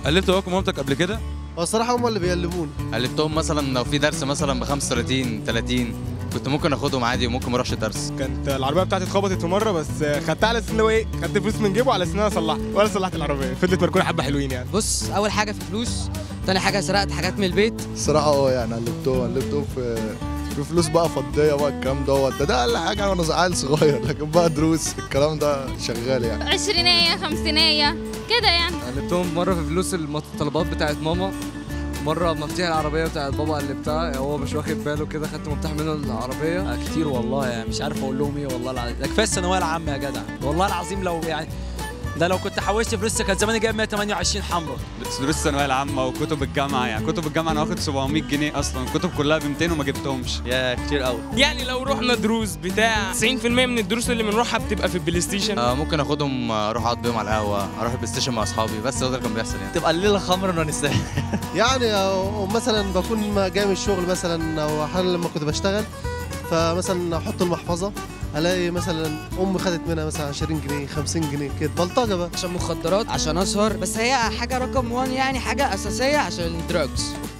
قلبت باباك ومامتك قبل كده هو الصراحه هم اللي بيقلبوني قلبتهم مثلا لو في درس مثلا ب 35 30 كنت ممكن اخدهم عادي وممكن ما اروحش الدرس كانت العربيه بتاعتي اتخبطت في مره بس خدتها على اساس اللي هو ايه خدت فلوس من جيبه على اساس ان انا اصلحها ولا صلحت العربيه فضلت مركونه حبه حلوين يعني بص اول حاجه في فلوس تاني حاجه سرقت حاجات من البيت الصراحه اه يعني قلبتهم قلبتهم في في فلوس بقى فضيه بقى الكلام دوت ده ده اقل حاجه وانا عيل صغير لكن بقى دروس الكلام ده شغال يعني عشرينية خمسينية كده يعني قلبتهم مره في فلوس المتطلبات بتاعت ماما مره مفتاح العربيه بتاعت بابا قلبتها هو مش واخد باله كده خدت مفتاح منه العربيه كتير والله يعني مش عارف اقول لهم ايه والله العظيم ده كفايه الثانويه العامه يا جدع والله العظيم لو يعني ده لو كنت حوشت فلوس كان زماني جايب 128 حمرا دروس الثانويه العامه وكتب الجامعه يعني كتب الجامعه انا واخد 700 جنيه اصلا الكتب كلها ب 200 وما جبتهمش يا كتير قوي يعني لو رحنا دروس بتاع 90% من الدروس اللي بنروحها بتبقى في البلاي ستيشن آه ممكن اخدهم آه، اروح اقعد بيهم على القهوه اروح البلاي ستيشن مع اصحابي بس هو ده اللي كان بيحصل يعني تبقى الليله خمر ونستاهل يعني أو مثلا بكون ما جاي من الشغل مثلا او احيانا لما كنت بشتغل فمثلا احط المحفظه الاقي مثلا امي خدت منها مثلا 20 جنيه 50 جنيه كده بلطجه بقى عشان مخدرات عشان اسهر بس هي حاجه رقم 1 يعني حاجه اساسيه عشان الدراجز